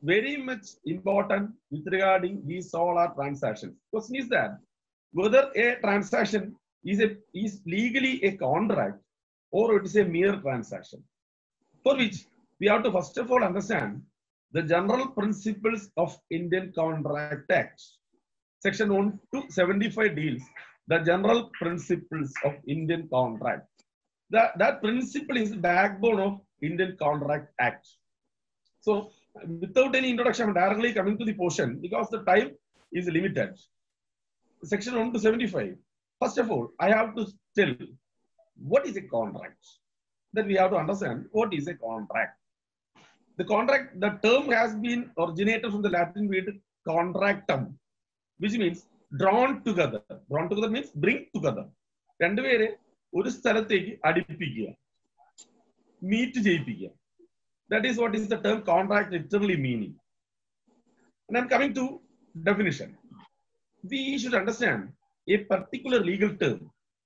very much important with regarding these all are transactions. Question is that whether a transaction is a is legally a contract or it is a mere transaction. For which we have to first of all understand the general principles of Indian Contract Act. Section 1 to 75 deals the general principles of Indian contract. That, that principle is the backbone of Indian Contract Act. So without any introduction, I'm directly coming to the portion because the time is limited. Section 1 to 75. First of all, I have to tell what is a contract. Then we have to understand what is a contract. The contract, the term has been originated from the Latin word contractum, which means drawn together. Drawn together means bring together. രണ്ടുപേരെ ഒരു സ്ഥലത്തേക്ക് അടുപ്പിക്കുക meet ചെയ്യിപ്പിക്കുക That is what is the term contract literally meaning. And I'm coming to definition. We should understand a particular legal term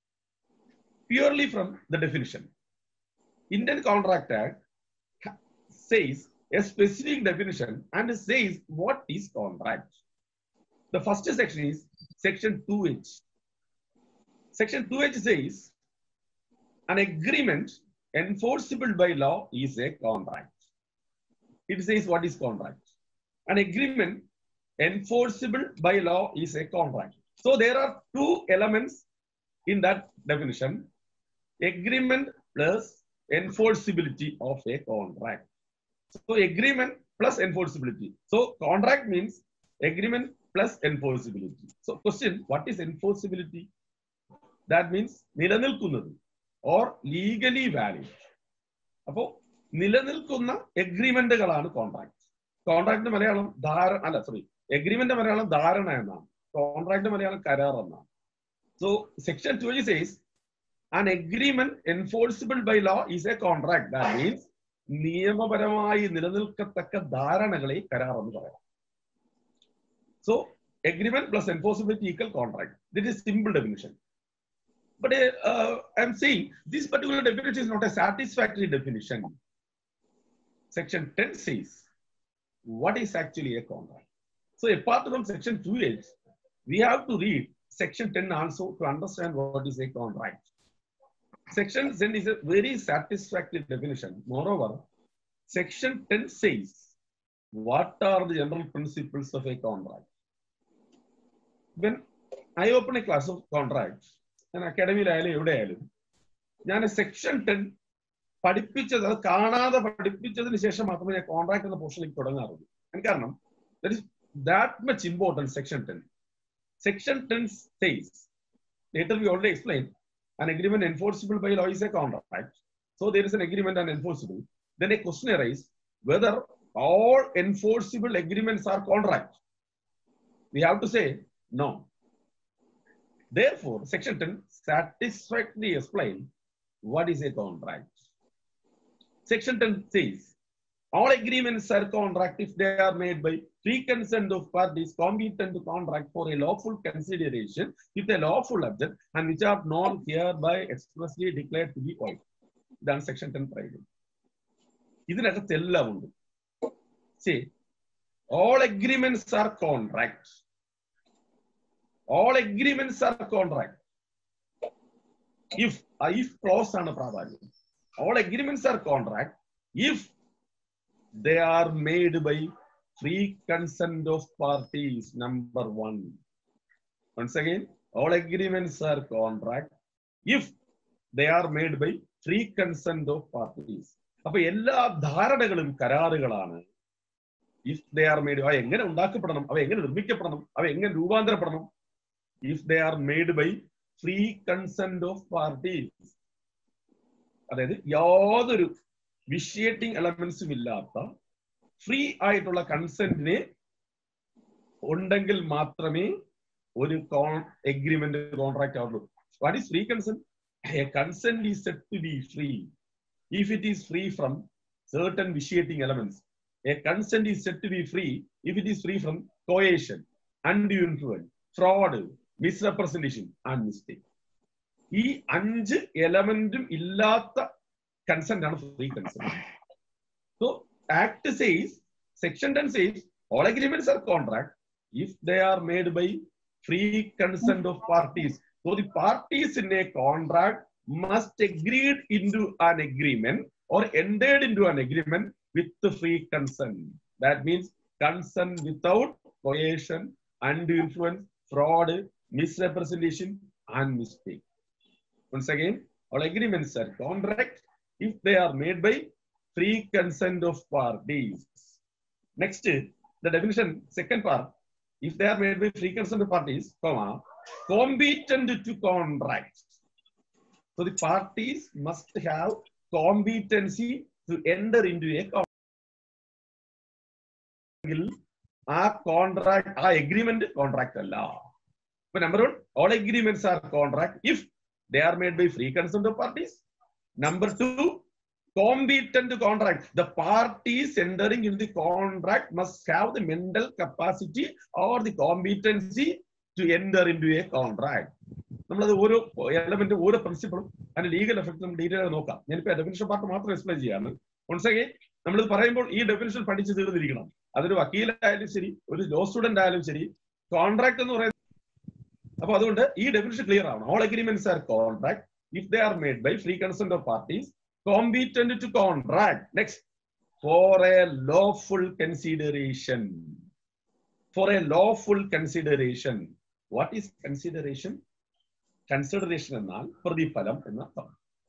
purely from the definition. Indian Contract Act says a specific definition and says what is contract. The first section is section 2H. Section 2H says an agreement enforceable by law is a contract. It says what is contract. An agreement enforceable by law is a contract. So there are two elements in that definition. Agreement plus enforceability of a contract. So agreement plus enforceability. So contract means agreement plus enforceability. So question, what is enforceability? That means നിലനിൽക്കുന്നത് or legally valid അപ്പോ നിലനിൽക്കുന്ന എഗ്രിമെന്റുകളാണ് contract contract Malayalam ധാര അല്ല sorry agreement Malayalam ധാരണ എന്നാണ് contract Malayalam കരാർ എന്നാണ് so section twenty says an agreement enforceable by law is a contract that means നിയമപരമായി നിലനിൽക്കത്തക്ക ധാരണകളെ കരാർ എന്ന് പറയാം so agreement plus enforceability equal contract that is simple definition But uh, I'm saying this particular definition is not a satisfactory definition. Section 10 says what is actually a contract. So apart from section 2H, we have to read section 10 also to understand what is a contract. Section 10 is a very satisfactory definition. Moreover, section 10 says what are the general principles of a contract. When I open a class of contracts, ഞാൻ അക്കാഡമിയിലായാലും എവിടെയായാലും ഞാൻ section ten പഠിപ്പിച്ചത് അത് കാണാതെ പഠിപ്പിച്ചതിന് ശേഷം മാത്രമേ ഞാൻ contract എന്ന പോർഷനിലേക്ക് തുടങ്ങാറുള്ളൂ കാരണം that is that much important section ten section ten states later we already explain an agreement enforceable by law is a contract. So there is an agreement and enforceable. Then a question arises whether all enforceable agreements are contract. We have to say no. Therefore, section 10 satisfactorily explain what is a contract. Section 10 says, all agreements are contract if they are made by free consent of parties competent to contract for a lawful consideration with a lawful object and which are known hereby expressly declared to be void. ഇതാണ് section ten പറയുന്നത് ഇതിനകത്ത് എല്ലാം ഉണ്ട് say all agreements are contract all agreements are contract. If if clause ആണ് പ്രാധാന്യം all agreements are contract if they are made by free consent of parties number one once again all agreements are contract if they are made by free consent of parties അപ്പൊ എല്ലാ ധാരണകളും കരാറുകളാണ് if they are made അവ എങ്ങനെ ഉണ്ടാക്കപ്പെടണം അവ എങ്ങനെ നിർമ്മിക്കപ്പെടണം അവ എങ്ങനെ രൂപാന്തരപ്പെടണം if they are made by free consent of parties അതായത് യാതൊരു വിഷിയേറ്റിംഗ് എലമെന്റ്സും ഇല്ലാത്ത ഫ്രീ ആയിട്ടുള്ള കൺസെന്റിനെ ഉണ്ടെങ്കിൽ മാത്രമേ ഒരു കോൺ എഗ്രിമെന്റ് കോൺട്രാക്ട് ആവുള്ളൂ what is free consent a consent is set to be free if it is free from certain vitiating elements. A consent is said to be free if it is free from coercion, undue influence, fraud, misrepresentation, and mistake. ഈ അഞ്ച് എലമെന്റും ഇല്ലാത്ത consent ആണ് free consent so act says section 10 says all agreements are contract if they are made by free consent of parties. So the parties in a contract must agreed into an agreement or entered into an agreement with the free consent. That means consent without coercion, undue influence, fraud, misrepresentation, and mistake. Once again, all agreements are contract if they are made by free consent of parties. Next, the definition, second part, if they are made by free consent of parties, comma, competent to contract. So the parties must have competency to enter into a contract. ആ contract ആ agreement contract അല്ല ഇപ്പൊ number one all agreements are contract if they are made by free consent of parties number two competent contract. The parties entering in the contract must have the mental capacity or the competency to enter into a contract. നമ്മളത് ഓരോ element ഓരോ പ്രിൻസിപ്പിളും അതിന്റെ legal effect നമുക്ക് detail നോക്കാം ഞാനിപ്പോ definition part മാത്രം explain ചെയ്യാണ് once again നമ്മളിത് പറയുമ്പോൾ ഈ ഡെഫിനിഷൻ പഠിച്ച് തീർന്നിരിക്കണം അതൊരു വക്കീലായാലും ശരി ഒരു ലോ സ്റ്റുഡന്റ് ആയാലും ശരി കോൺട്രാക്ട് എന്ന് പറയുന്നത് അപ്പൊ അതുകൊണ്ട് ഈ ഡെഫിനിഷൻ ക്ലിയർ ആവണം all agreements are contract if they are made by free consent of parties competent to contract. Next, for a lawful consideration. For a lawful consideration. What is consideration? Consideration എന്നാൽ പ്രതിഫലം എന്നർത്ഥം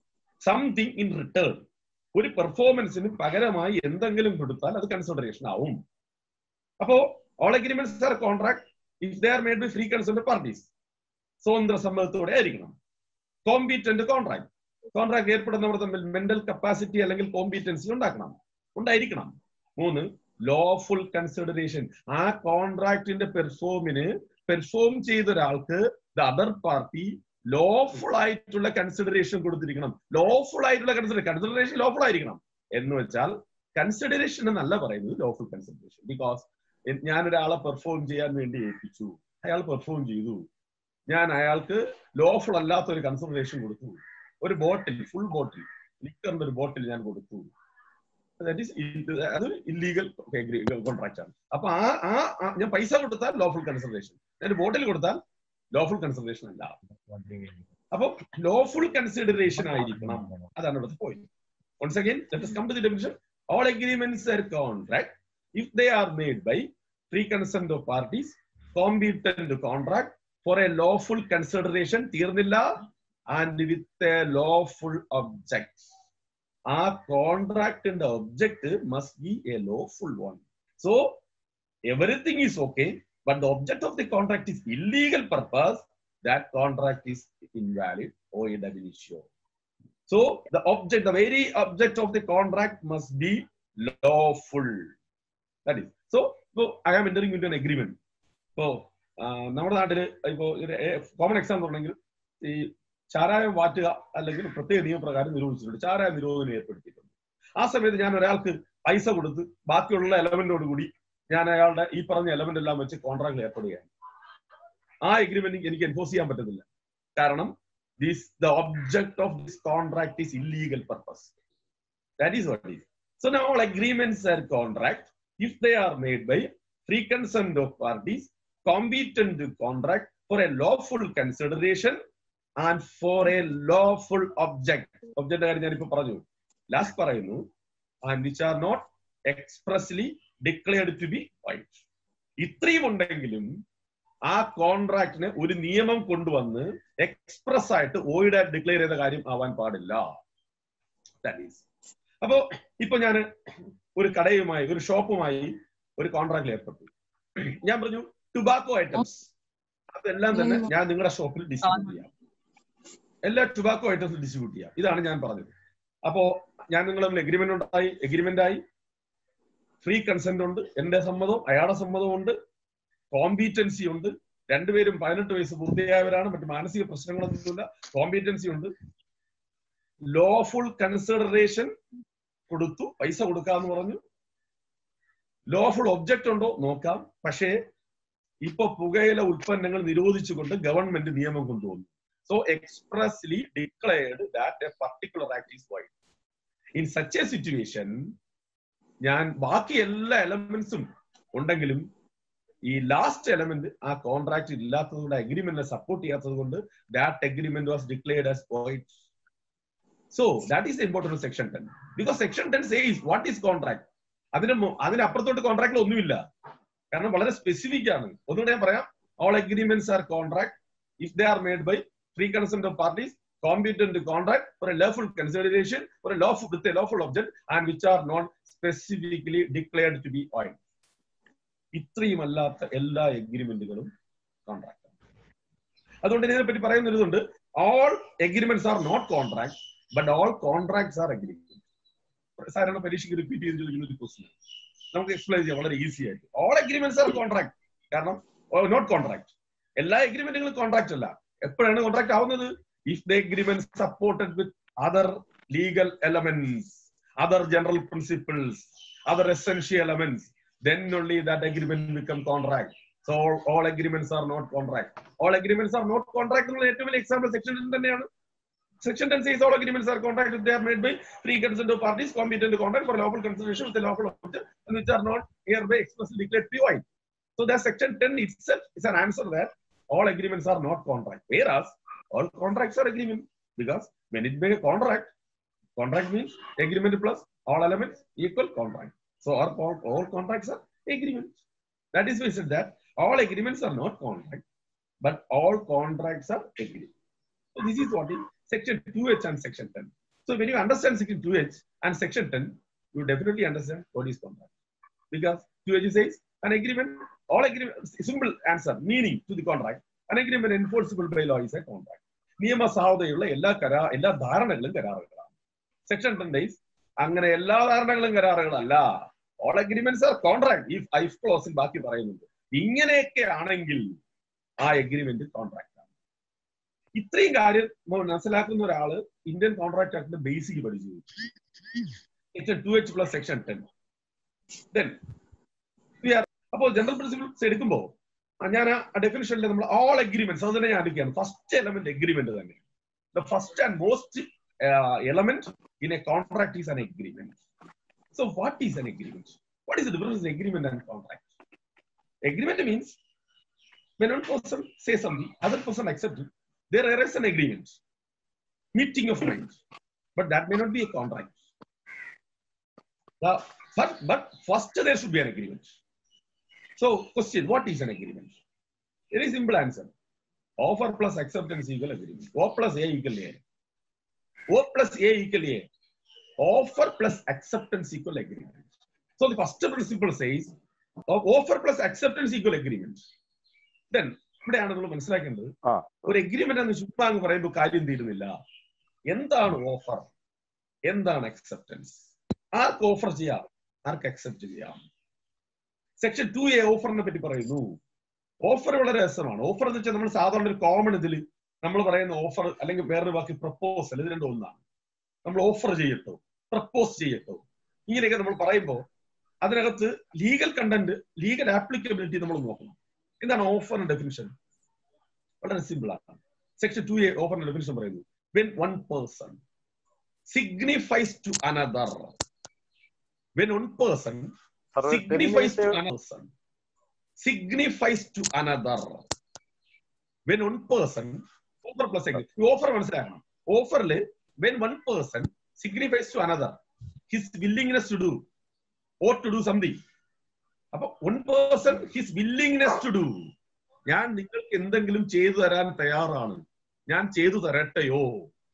something in return ഒരു പെർഫോമൻസിന് പകരമായി എന്തെങ്കിലും കൊടുത്താൽ അത് consideration ആവും അപ്പോ all agreements are contract if they are made by free consent parties സ്വതന്ത്ര സമ്മതത്തോടെ ആയിരിക്കണം കോമ്പീറ്റന്റ് കോൺട്രാക്ട് കോൺട്രാക്ട് ഏർപ്പെടുന്നവർ തമ്മിൽ മെന്റൽ കപ്പാസിറ്റി അല്ലെങ്കിൽ കോമ്പീറ്റൻസി ഉണ്ടാക്കണം ഉണ്ടായിരിക്കണം മൂന്ന് ലോഫുൾ കൺസിഡറേഷൻ ആ കോൺട്രാക്ടിന്റെ പെർഫോമിന് പെർഫോം ചെയ്ത ഒരാൾക്ക് ദ അതർ പാർട്ടി ലോഫുൾ ആയിട്ടുള്ള കൺസിഡറേഷൻ കൊടുത്തിരിക്കണം ലോഫുൾ ആയിട്ടുള്ള കൺസിഡറേഷൻ കൺസിഡറേഷൻ ലോഫുൾ ആയിരിക്കണം എന്ന് വെച്ചാൽ കൺസിഡറേഷൻ എന്നല്ല പറയുന്നത് ലോഫുൾ കൺസിഡറേഷൻ ബിക്കോസ് ഞാൻ ഒരാളെ പെർഫോം ചെയ്യാൻ വേണ്ടി ഏൽപ്പിച്ചു അയാൾ പെർഫോം ചെയ്തു ഞാൻ അയാൾക്ക് ലോഫുൾ അല്ലാത്ത ഒരു കൺസിഡറേഷൻ കൊടുത്തു ഒരു ബോട്ടിൽ ഫുൾ ബോട്ടിൽ ലിക്കറിന്റെ ഒരു ബോട്ടിൽ ഞാൻ കൊടുത്തു ദാറ്റ് ഈസ് അത് ഇല്ലീഗൽ കോൺട്രാക്ട് ആണ് അപ്പൊ ആ ആ ഞാൻ പൈസ കൊടുത്താൽ ലോഫുൾ കൺസിഡറേഷൻ ഞാൻ ബോട്ടിൽ കൊടുത്താൽ ലോഫുൾ കൺസിഡറേഷൻ അല്ല അപ്പൊ ലോഫുൾ കൺസിഡറേഷൻ ആയിരിക്കണം അതാണ് ഇവിടുത്തെ point once again let us come to the definition all agreements are contract if they are made by free consent of parties competent contract for a lawful consideration തീർന്നില്ല and with a lawful object ആ കോൺട്രാക്ടിന്റെ object must be a lawful one so everything is okay but the object of the contract is illegal purpose that contract is invalid ഓ ഇ ഡബിനിഷ്യോ so the object the very object of the contract must be lawful that is so ഇപ്പോ I am entering in agreement ഇപ്പോ നമ്മുടെ നാട്ടില് ഇപ്പോ common example ഉണ്ടെങ്കിൽ ഈ ചാരായം വാറ്റുക അല്ലെങ്കിൽ പ്രത്യേക നിയമപ്രകാരം നിരോധിച്ചിട്ടുണ്ട് ചാരായ നിരോധനം ഏർപ്പെടുത്തിയിട്ടുണ്ട് ആ സമയത്ത് ഞാൻ ഒരാൾക്ക് പൈസ കൊടുത്ത് ബാക്കിയുള്ള എലമെന്റോട് കൂടി ഞാൻ അയാളുടെ ഈ പറഞ്ഞ എലമെന്റ് എല്ലാം വെച്ച് കോൺട്രാക്ട് ഏർപ്പെടുകയാണ് ആ എഗ്രിമെന്റ് എനിക്ക് എൻഫോഴ്സ് ചെയ്യാൻ പറ്റുന്നില്ല കാരണം this the object of this contract is illegal purpose that is what is so now all agreements are contract if they are made by free consent of parties competent contract for a lawful consideration and for a lawful object object കാര്യം ഞാനിപ്പോ പറഞ്ഞു last പറയുന്നു and which are not expressly declared to be void ഇത്രയും ഉണ്ടെങ്കിലും ആ കോൺട്രാക്ടിന് ഒരു നിയമം കൊണ്ടുവന്ന് എക്സ്പ്രസ് ആയിട്ട് ഓയിഡ് ഡിക്ലെയർ ചെയ്ത കാര്യം ആവാൻ പാടില്ല അപ്പോ ഇപ്പൊ ഞാൻ ഒരു കടയുമായി ഒരു ഷോപ്പുമായി ഒരു കോൺട്രാക്റ്റിൽ ഏർപ്പെട്ടു ഞാൻ പറഞ്ഞു ടുബാക്കോ ഐറ്റംസ് അതെല്ലാം തന്നെ ഞാൻ നിങ്ങളുടെ ഷോപ്പിൽ ഡിസ്ട്രിബ്യൂട്ട് ചെയ്യാം എല്ലാ ടുബാക്കോ ഐറ്റംസും ഡിസ്ട്രിബ്യൂട്ട് ചെയ്യാം ഇതാണ് ഞാൻ പറഞ്ഞത് അപ്പോ ഞാൻ നിങ്ങൾ തമ്മിൽ എഗ്രിമെന്റ് ഉണ്ടായി എഗ്രിമെന്റ് ആയി ഫ്രീ കൺസെന്റ് ഉണ്ട് എന്റെ സമ്മതവും അയാളുടെ സമ്മതവും ഉണ്ട് കോമ്പീറ്റൻസി ഉണ്ട് രണ്ടുപേരും പതിനെട്ട് വയസ്സ് പൂർത്തിയായവരാണ് മറ്റു മാനസിക പ്രശ്നങ്ങളൊന്നുമില്ല കോമ്പീറ്റൻസി ഉണ്ട് ലോഫുൾ കൺസിഡറേഷൻ കൊടുത്തു പൈസ കൊടുക്കാന്ന് പറഞ്ഞു ലോഫുൾ ഒബ്ജക്റ്റ് ഉണ്ടോ നോക്കാം പക്ഷേ ഇപ്പൊ പുകയില ഉൽപ്പന്നങ്ങൾ നിരോധിച്ചുകൊണ്ട് ഗവൺമെന്റ് നിയമം കൊണ്ടുവന്നു so expressly declared that a particular act is void in such a situation ഞാൻ ബാക്കി എല്ലാ എലമെന്റ്സും ഉണ്ടെങ്കിലും ഈ ലാസ്റ്റ് എലമെന്റ് ആ കോൺട്രാക്ട് ഇല്ലാത്തത് കൊണ്ട് അഗ്രിമെന്റിനെ സപ്പോർട്ട് ചെയ്യാത്തത് കൊണ്ട് that agreement was declared as point so that is important section ten because section ten says what is contract അതിന് മു- അതിനപ്പുറത്തോട്ട് കോൺട്രാക്റ്റിൽ ഒന്നുമില്ല കാരണം വളരെ സ്പെസിഫിക് ആണ് ഒന്നുകൂടെ ഞാൻ പറയാം all agreements are contract if they are made by free consent of parties competent contract for a lawful consideration for a lawful with a lawful object and which are not specifically declared to be oil. ഇത്രയും അല്ലാത്ത എല്ലാ എഗ്രിമെന്റുകളും contract അതുകൊണ്ട് ഇതിനെ പറ്റി പറയുന്നതുകൊണ്ട് all agreements are not contract but all contracts are agreement സാധാരണ പരീക്ഷയ്ക്ക് റിപ്പീറ്റ് ചെയ്ത് ചോദിക്കുന്ന ഒരു ക്വസ്റ്റ്യൻ നമുക്ക് എക്സ്പ്ലെയിൻ ചെയ്യാം വളരെ ഈസി ആയിട്ട് ഓൾ എഗ്രിമെന്റ്സ് ആർ കോൺട്രാക്ട് കാരണം നോട്ട് കോൺട്രാക്ട് എല്ലാ എഗ്രിമെന്റുകളും കോൺട്രാക്ട് അല്ല എപ്പോഴാണ് കോൺട്രാക്ട് ആവുന്നത് if the agreement supported with other legal elements, other general principles, other essential elements, then only that agreement become contract. So all, all agreements are not contract. All agreements are not contract. എന്നുള്ള ഏറ്റവും വലിയ example section ten തന്നെയാണ് section ten says all agreements are contract they are made by free consent of parties competent contract for lawful consideration with a lawful object and which are not hereby expressly declared to be void. So that section 10 itself is an answer that all agreements are not contract. Whereas all contracts are agreement because when it be a contract, contract means agreement plus all elements equal contract. So our all, all contracts are agreements. That is why I said that all agreements are not contract, but all contracts are agreement. So this is what is section 2H and section 10. So when you understand section 2H and section 10, you definitely understand what is contract. Because 2H says an agreement, all agreement, simple answer, meaning to the contract, an agreement enforceable by law is a contract. നിയമസാധുതയുള്ള എല്ലാ കരാ എല്ലാ ധാരണകളും കരാറുകളാണ് section ten days അങ്ങനെ എല്ലാ ധാരണകളും കരാറുകളല്ല all agreements are contract ഈ ഫൈവ് ക്ലോസിൽ ബാക്കി പറയുന്നുണ്ട് ഇങ്ങനെയൊക്കെ ആണെങ്കിൽ ആ എഗ്രിമെന്റ് കോൺട്രാക്ട് ആണ് ഇത്രയും കാര്യം മനസ്സിലാക്കുന്ന ഒരാള് ഇന്ത്യൻ കോൺട്രാക്ട് ആക്ടിന്റെ ബേസിക് പഠിച്ചു section two H plus section ten then അപ്പോൾ ജനറൽ പ്രിൻസിപ്പിൾസ് എടുക്കുമ്പോൾ ഞാൻ ആ ഡെഫിനിഷനിൽ നമ്മൾ ഓൾ എഗ്രിമെന്റ്സ് അത് തന്നെ ഞാൻ എടുക്കുകയാണ് ഫസ്റ്റ് എലമെന്റ് എഗ്രിമെന്റ് തന്നെ the first and most element in a contract is an agreement so what is an agreement what is the difference agreement and contract agreement means when one person says something, other person accepts it, there is an agreement, meeting of minds, but that may not be a contract. The, but, but first there should be an agreement. So, question, what is an agreement? Very simple answer. Offer plus acceptance equal agreement. O plus A equal A. O plus A equal A. Offer plus acceptance equal agreement. So, the first principle says, offer plus acceptance equal agreement. Then, ഇവിടെയാണ് നമ്മൾ മനസ്സിലാക്കേണ്ടത് ആ. ഒരു agreement എന്ന് ചുമ്മാ അങ്ങ് പറയുമ്പോൾ കാര്യം തീരുന്നില്ല എന്താണ് ഓഫർ എന്താണ് അക്സെപ്റ്റൻസ് ആർക്ക് ഓഫർ ചെയ്യാം ആർക്ക് അക്സെപ്റ്റ് ചെയ്യാം സെക്ഷൻ ടു എ ഓഫറിനെ പറ്റി പറയുന്നു ഓഫർ വളരെ രസമാണ് ഓഫർ എന്ന് വെച്ചാൽ നമ്മൾ സാധാരണ ഒരു കോമൺ ഇതിൽ നമ്മൾ പറയുന്ന ഓഫർ അല്ലെങ്കിൽ വേറൊരു വാക്ക് പ്രപ്പോസൽ ഇത് രണ്ടും ഒന്നാണ് നമ്മൾ ഓഫർ ചെയ്യട്ടോ പ്രപ്പോസ് ചെയ്യട്ടോ ഇങ്ങനെയൊക്കെ നമ്മൾ പറയുമ്പോൾ അതിനകത്ത് ലീഗൽ കണ്ടന്റ് ലീഗൽ ആപ്ലിക്കബിലിറ്റി നമ്മൾ നോക്കണം എന്താണ് ഓഫറിന്റെ ഡെഫിനിഷൻ വളരെ സിമ്പിൾ ആണ് സെക്ഷൻ ടു എ ഓഫറിന്റെ ഡെഫിനിഷൻ പറയുന്നു when one person signifies to another when one person Sir, ഒരു ten signifies to minute- another person. Signifies to another. When one person, offer plus agree. ഈ offer മനസ്സിലാക്കണം ഓഫറിൽ when one person signifies to another his willingness to do or to do something. അപ്പൊ one person his willingness to do. ഞാൻ നിങ്ങൾക്ക് എന്തെങ്കിലും ചെയ്തു തരാൻ തയ്യാറാണ് ഞാൻ ചെയ്തു തരട്ടെയോ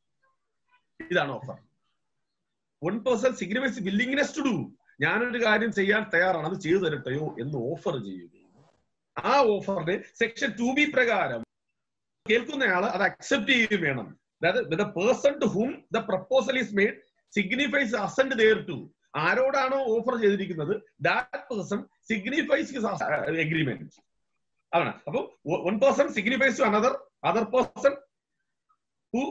ഇതാണ് offer one person signifies willingness to do ഞാനൊരു കാര്യം ചെയ്യാൻ തയ്യാറാണ് അത് ചെയ്തു തരട്ടെയോ എന്ന് ഓഫർ ചെയ്യുകയും ആ ഓഫറിന് സെക്ഷൻ ടു ബി പ്രകാരം കേൾക്കുന്നയാൾ അത് അക്സെപ്റ്റ് ചെയ്യുകയും വേണം അതായത് the person to whom the proposal is made signifies assent there to ആരോടാണോ ഓഫർ ചെയ്തിരിക്കുന്നത് ദാറ്റ് പേഴ്സൺ സിഗ്നിഫൈസ് എഗ്രിമെന്റ് ആണ് അപ്പൊ one person signifies to another other person who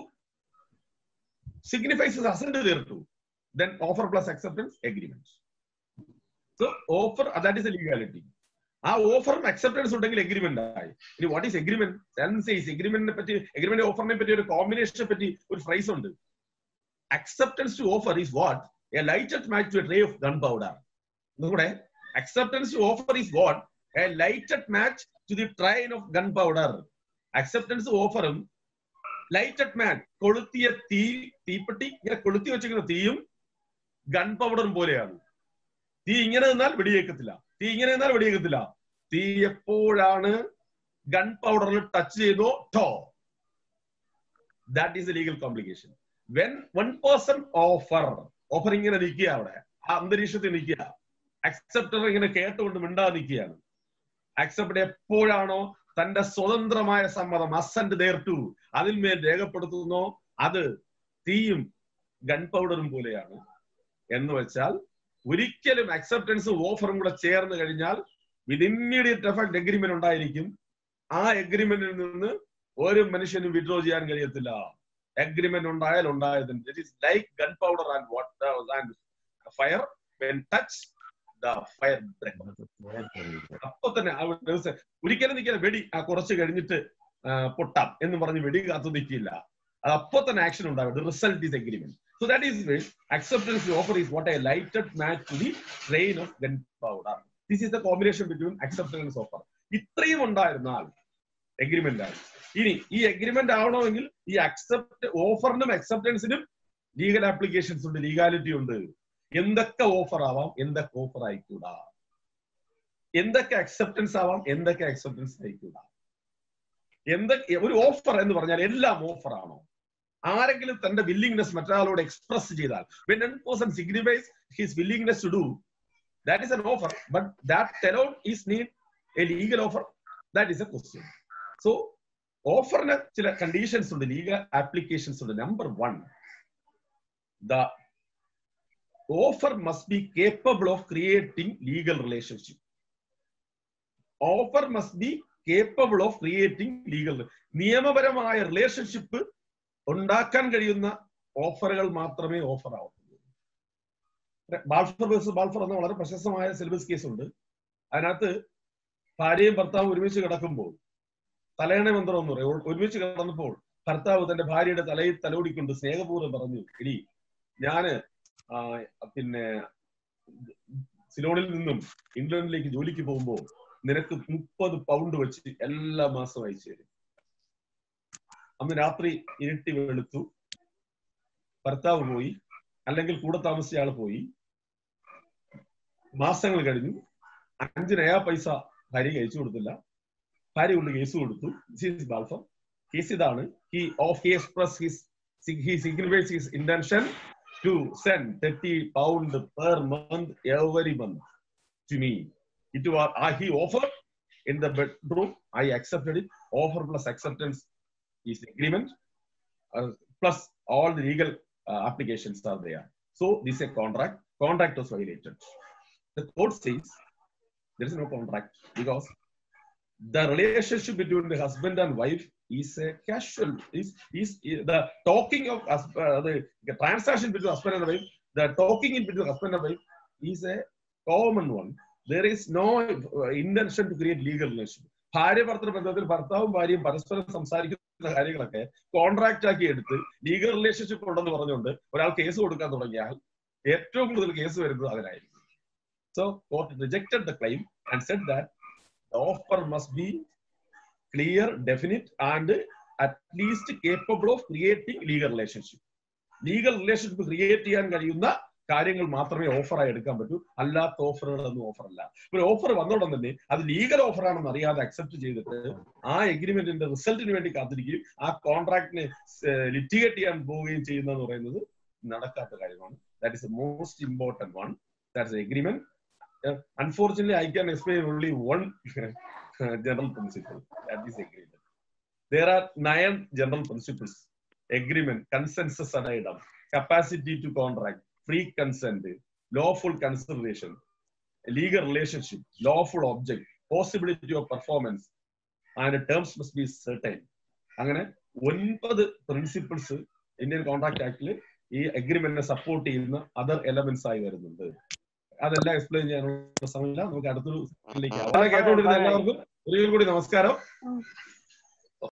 signifies assent there to then offer plus acceptance agreement. So offer that is a legality. ആ ഓഫറും acceptance ഉണ്ടെങ്കിൽ agreement ആയി ഇനി what is agreement senses എഗ്രിമെന്റിനെ പറ്റി agreement ഓഫറിനെ പറ്റി ഒരു കോമ്പിനേഷനെ പറ്റി ഒരു ഫ്രൈസ് ഉണ്ട് acceptance to offer is what a lighted match to a tray of gun powder നമ്മുടെ acceptance to offer is what a lighted match to the train of gun powder അക്സെപ്റ്റൻസ് ഓഫറും ലൈറ്റഡ് മാൻ കൊളുത്തിയ തീ തീപ്പെട്ടി ഇങ്ങനെ കൊളുത്തി വെച്ചിരിക്കുന്ന തീയും ഗൺ പൗഡറും പോലെയാണ് തീ ഇങ്ങനെ നിന്നാൽ വെടിയേക്കത്തില്ല തീ ഇങ്ങനെ നിന്നാൽ വെടിയേക്കത്തില്ല തീ എപ്പോഴാണ് ഗൺ പൗഡറിൽ ടച്ച് ചെയ്തോ ടോ that is a legal complication when one person offer offer ഇങ്ങനെ നിൽക്കുക അവിടെ ആ അന്തരീക്ഷത്തിൽ നിൽക്കുക അക്സെപ്റ്റർ ഇങ്ങനെ കേട്ടുകൊണ്ട് മിണ്ടാതെ നിൽക്കുകയാണ് അക്സെപ്റ്റ് എപ്പോഴാണോ തന്റെ സ്വതന്ത്രമായ സമ്മതം അസന്റ് ദയർ ടു അതിന്മേൽ രേഖപ്പെടുത്തുന്നോ അത് തീയും ഗൺ പൗഡറും പോലെയാണ് എന്ന് വെച്ചാൽ ഒരിക്കലും അക്സെപ്റ്റൻസും ഓഫറും കൂടെ ചേർന്ന് കഴിഞ്ഞാൽ വിത്ത് ഇമ്മീഡിയറ്റ് എഫക്ട് എഗ്രിമെന്റ് ഉണ്ടായിരിക്കും ആ എഗ്രിമെന്റിൽ നിന്ന് ഒരു മനുഷ്യനും വിഡ്രോ ചെയ്യാൻ കഴിയത്തില്ല എഗ്രിമെന്റ് ഉണ്ടായാൽ ഉണ്ടായതിന് it is like gun powder and water and fire when touch the fire അപ്പൊ തന്നെ ആ ഒരു ദിവസം ഒരിക്കലും നിൽക്കില്ല വെടി ആ കുറച്ച് കഴിഞ്ഞിട്ട് ആ, പൊട്ടാം എന്ന് പറഞ്ഞ് വെടി കാത്തു നിൽക്കില്ല അത് അപ്പൊ തന്നെ ആക്ഷൻ ഉണ്ടാവും result is agreement so that is acceptance offer is what a lighted match to the train of gun powder this is the combination between acceptance offer ഇത്രയും ഉണ്ടായിരുന്നാൽ എഗ്രിമെന്റ് ആണ് ഇനി ഈ എഗ്രിമെന്റ് ആവണമെങ്കിൽ ഈ അക്സെപ്റ്റ് ഓഫറിനും അക്സെപ്റ്റൻസിനും ലീഗൽ ആപ്ലിക്കേഷൻസ് ഉണ്ട് ലീഗാലിറ്റി ഉണ്ട് എന്തൊക്കെ ഓഫർ ആവാം എന്തൊക്കെ ഓഫർ ആയിക്കൂടാ എന്തൊക്കെ അക്സെപ്റ്റൻസ് ആവാം എന്തൊക്കെ അക്സെപ്റ്റൻസ് ആയിക്കൂടാ എന്തൊക്കെ ഒരു ഓഫർ എന്ന് പറഞ്ഞാൽ എല്ലാം ഓഫർ ആണോ ആരെങ്കിലും തന്റെ വില്ലിംഗ്നെസ് മറ്റൊരാളോട് എക്സ്പ്രസ് ചെയ്താൽ when one person signifies his willingness to do that is an offer but that alone is need a legal offer that is a question so ഓഫറിന് ചില കണ്ടീഷൻസ് ഉണ്ട് ലീഗൽ ആപ്ലിക്കേഷൻസ് ഉണ്ട് number one the offer must be capable of creating legal relationship offer must be capable of creating legal നിയമപരമായ relationship ഉണ്ടാക്കാൻ കഴിയുന്ന ഓഫറുകൾ മാത്രമേ offer ആവത്തുള്ളൂ ബാൾഫർ വേഴ്സസ് ബാൾഫർ എന്ന വളരെ പ്രശസ്തമായ സിലബസ് കേസ് ഉണ്ട് അതിനകത്ത് ഭാര്യയും ഭർത്താവും ഒരുമിച്ച് കിടക്കുമ്പോൾ തലയണ മന്ത്രം എന്ന് പറയും ഒരുമിച്ച് കിടന്നപ്പോൾ ഭർത്താവ് തന്റെ ഭാര്യയുടെ തലയിൽ തലോടിക്കൊണ്ട് സ്നേഹപൂർവ്വം പറഞ്ഞു എടി ഞാന് ആ, പിന്നെ സിലോണിൽ നിന്നും ഇംഗ്ലണ്ടിലേക്ക് ജോലിക്ക് പോകുമ്പോൾ നിനക്ക് മുപ്പത് പൗണ്ട് വെച്ച് എല്ലാ മാസവും അയച്ചു തരും അന്ന് രാത്രി ഇരുട്ടി വെളുത്തു ഭർത്താവ് പോയി അല്ലെങ്കിൽ കൂടെ താമസിച്ച ആൾ പോയി മാസങ്ങൾ കഴിഞ്ഞു അഞ്ച് നയാ പൈസ ഭാര്യ അയച്ചു കൊടുത്തില്ല ഭാര്യ കൊണ്ട് കേസ് കൊടുത്തു ബാൽഫർ കേസ് ഇതാണ് he of he express his he signifies his intention to send thirty pound per month every month to me it was he offer in the bedroom I accepted it offer plus acceptance is the agreement uh, plus all the legal uh, applications are there. So this is a contract. Contract was violated. The court says there is no contract because the relationship between the husband and wife is a casual. Is is is the talking of hus- uh, the, the transaction between husband and wife. The talking in between husband and wife is a common one. There is no uh, intention to create legal relationship. ഭാര്യ ഭർത്തൃ ബന്ധത്തിൽ ഭർത്താവും ഭാര്യയും പരസ്പരം സംസാരിക്കുന്ന കാര്യങ്ങളൊക്കെ contract ആക്കി എടുത്ത് ലീഗൽ റിലേഷൻഷിപ്പ് ഉണ്ടെന്ന് പറഞ്ഞുകൊണ്ട് ഒരാൾ കേസ് കൊടുക്കാൻ തുടങ്ങിയാൽ ഏറ്റവും കൂടുതൽ കേസ് വരുന്നത് അതിനായിരിക്കും so court rejected the claim and said that offer must be clear definite and at least capable of creating legal relationship legal relationship create ചെയ്യാൻ കഴിയുന്ന കാര്യങ്ങൾ മാത്രമേ ഓഫറായി എടുക്കാൻ പറ്റൂ അല്ലാത്ത ഓഫറുകളൊന്നും ഓഫർ അല്ല ഒരു ഓഫർ വന്നോടം തന്നെ അത് ലീഗൽ ഓഫർ ആണെന്ന് അറിയാതെ അക്സെപ്റ്റ് ചെയ്തിട്ട് ആ എഗ്രിമെന്റിന്റെ റിസൾട്ടിന് വേണ്ടി കാത്തിരിക്കുകയും ആ കോൺട്രാക്ടിനെ ലിറ്റിഗേറ്റ് ചെയ്യാൻ പോവുകയും ചെയ്യുന്നതെന്ന് പറയുന്നത് നടക്കാത്ത കാര്യമാണ് that is a most important one that agreement unfortunately I can explain only one general principle that is agreement there are nine general principles agreement consensus ആണ് ഇടം capacity to contract free consent lawful consideration legal relationship lawful object possibility of performance and terms must be certain അങ്ങനെ ഒൻപത് principles Indian contract ആക്ടിൽ ഈ അഗ്രിമെന്റിനെ support ചെയ്യുന്ന other elements ആയി വരുന്നുണ്ട് അതെല്ലാം എക്സ്പ്ലെയിൻ ചെയ്യാനുള്ള സമയമില്ല നമുക്ക് അടുത്തൊരു കേട്ടോണ്ടിരുന്ന എല്ലാവർക്കും ഒരിക്കൽ കൂടി നമസ്കാരം